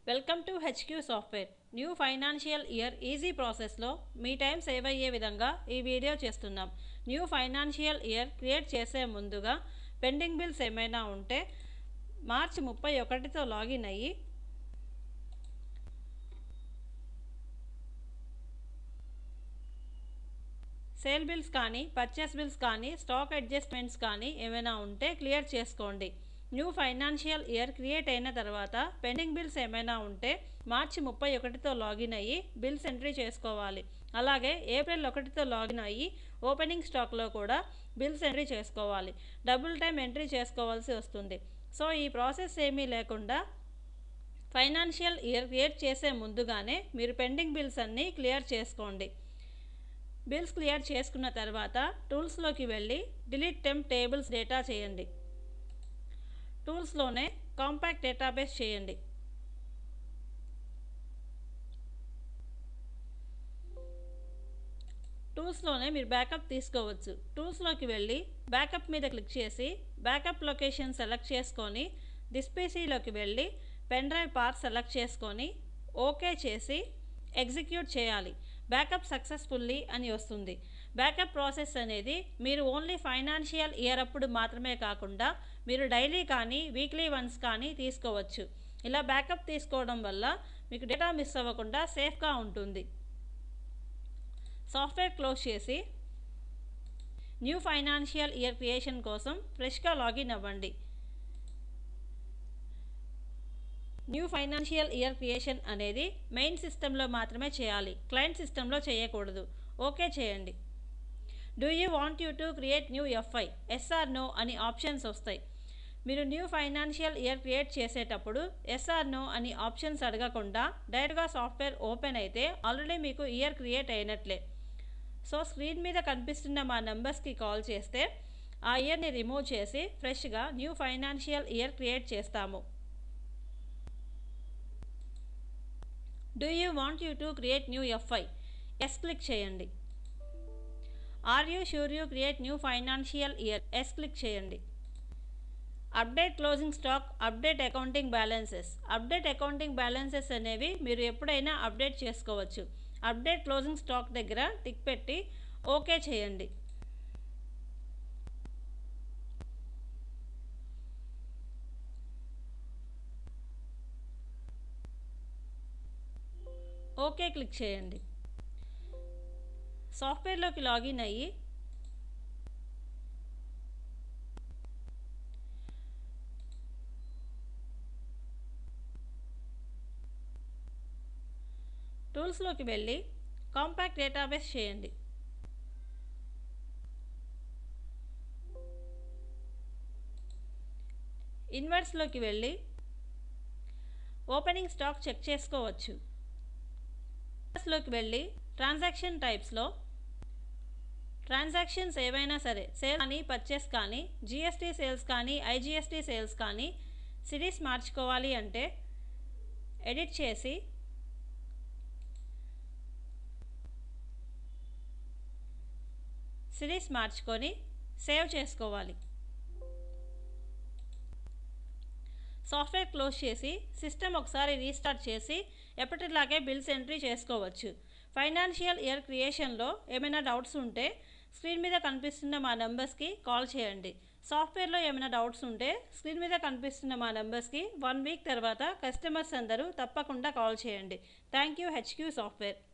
welcome to HQ software new financial year easy ప్రాసెస్లో మీ time save అయ్యే విధంగా ఈ వీడియో చేస్తున్నాం న్యూ ఫైనాన్షియల్ ఇయర్ క్రియేట్ చేసే ముందుగా పెండింగ్ బిల్స్ ఏమైనా ఉంటే మార్చి ముప్పై ఒకటితో లాగిన్ అయ్యి సేల్ బిల్స్ కానీ పర్చేస్ బిల్స్ కానీ స్టాక్ అడ్జస్ట్మెంట్స్ కానీ ఏమైనా ఉంటే క్లియర్ చేసుకోండి న్యూ ఫైనాన్షియల్ ఇయర్ క్రియేట్ అయిన తర్వాత పెండింగ్ బిల్స్ ఏమైనా ఉంటే మార్చి ముప్పై ఒకటితో లాగిన్ అయ్యి బిల్స్ ఎంట్రీ చేసుకోవాలి అలాగే ఏప్రిల్ ఒకటితో లాగిన్ అయ్యి ఓపెనింగ్ స్టాక్లో కూడా బిల్స్ ఎంట్రీ చేసుకోవాలి డబుల్ టైం ఎంట్రీ చేసుకోవాల్సి వస్తుంది సో ఈ ప్రాసెస్ ఏమీ లేకుండా ఫైనాన్షియల్ ఇయర్ క్రియేట్ చేసే ముందుగానే మీరు పెండింగ్ బిల్స్ అన్నీ క్లియర్ చేసుకోండి బిల్స్ క్లియర్ చేసుకున్న తర్వాత టూల్స్లోకి వెళ్ళి డిలీట్ టెంప్ టేబుల్స్ డేటా చేయండి టూల్స్లోనే కాంపాక్ట్ డేటాబేస్ చేయండి టూల్స్లోనే మీరు బ్యాకప్ తీసుకోవచ్చు టూల్స్లోకి వెళ్ళి బ్యాకప్ మీద క్లిక్ చేసి బ్యాకప్ లొకేషన్ సెలెక్ట్ చేసుకొని డిస్పీసీలోకి వెళ్ళి పెన్ డ్రైవ్ పార్ట్ సెలెక్ట్ చేసుకొని ఓకే చేసి ఎగ్జిక్యూట్ చేయాలి బ్యాకప్ సక్సెస్ఫుల్లీ అని వస్తుంది బ్యాకప్ ప్రాసెస్ అనేది మీరు ఓన్లీ ఫైనాన్షియల్ ఇయర్ అప్పుడు మాత్రమే కాకుండా మీరు డైలీ కానీ వీక్లీ వన్స్ కానీ తీసుకోవచ్చు ఇలా బ్యాకప్ తీసుకోవడం వల్ల మీకు డేటా మిస్ అవ్వకుండా సేఫ్గా ఉంటుంది సాఫ్ట్వేర్ క్లోజ్ చేసి న్యూ ఫైనాన్షియల్ ఇయర్ క్రియేషన్ కోసం ఫ్రెష్గా లాగిన్ అవ్వండి న్యూ ఫైనాన్షియల్ ఇయర్ క్రియేషన్ అనేది మెయిన్ సిస్టంలో మాత్రమే చేయాలి క్లయింట్ సిస్టంలో చేయకూడదు ఓకే చేయండి do you want you to create new F I S R no అని ఆప్షన్స్ వస్తాయి మీరు న్యూ ఫైనాన్షియల్ ఇయర్ క్రియేట్ చేసేటప్పుడు ఎస్ఆర్ నో అని ఆప్షన్స్ అడగకుండా డైరెక్ట్గా సాఫ్ట్వేర్ ఓపెన్ అయితే ఆల్రెడీ మీకు ఇయర్ క్రియేట్ అయినట్లే సో స్క్రీన్ మీద కనిపిస్తున్న మా నెంబర్స్కి కాల్ చేస్తే ఆ ఇయర్ని రిమూవ్ చేసి ఫ్రెష్గా న్యూ ఫైనాన్షియల్ ఇయర్ క్రియేట్ చేస్తాము do you want you to create new F I yes click చేయండి are you sure you create new financial year yes click చేయండి update closing stock update accounting balances update accounting balances అనేవి మీరు ఎప్పుడైనా update చేసుకోవచ్చు update closing stock దగ్గర tick పెట్టి okay చేయండి okay click చేయండి సాఫ్ట్వేర్లోకి లాగిన్ అయ్యి టూల్స్లోకి వెళ్ళి కాంపాక్ట్ డేటాబేస్ చేయండి ఇన్వర్ట్స్లోకి వెళ్ళి ఓపెనింగ్ స్టాక్ చెక్ చేసుకోవచ్చు లోకి వెళ్ళి ట్రాన్సాక్షన్ టైప్స్లో ట్రాన్సాక్షన్స్ ఏవైనా సరే సేల్ కానీ పర్చేస్ కానీ జిఎస్టీ సేల్స్ కానీ ఐజిఎస్టీ సేల్స్ కానీ సిరీస్ మార్చుకోవాలి అంటే ఎడిట్ చేసి సిరీస్ మార్చుకొని సేవ్ చేసుకోవాలి సాఫ్ట్వేర్ క్లోజ్ చేసి సిస్టమ్ ఒకసారి రీస్టార్ట్ చేసి ఎప్పటిలాగే బిల్స్ ఎంట్రీ చేసుకోవచ్చు ఫైనాన్షియల్ ఇయర్ క్రియేషన్లో ఏమైనా డౌట్స్ ఉంటే స్క్రీన్ మీద కనిపిస్తున్న మా నెంబర్స్కి కాల్ చేయండి సాఫ్ట్వేర్లో ఏమైనా డౌట్స్ ఉంటే స్క్రీన్ మీద కనిపిస్తున్న మా నెంబర్స్కి వన్ వీక్ తర్వాత కస్టమర్స్ అందరూ తప్పకుండా కాల్ చేయండి థ్యాంక్ యూ హెచ్క్యూ సాఫ్ట్వేర్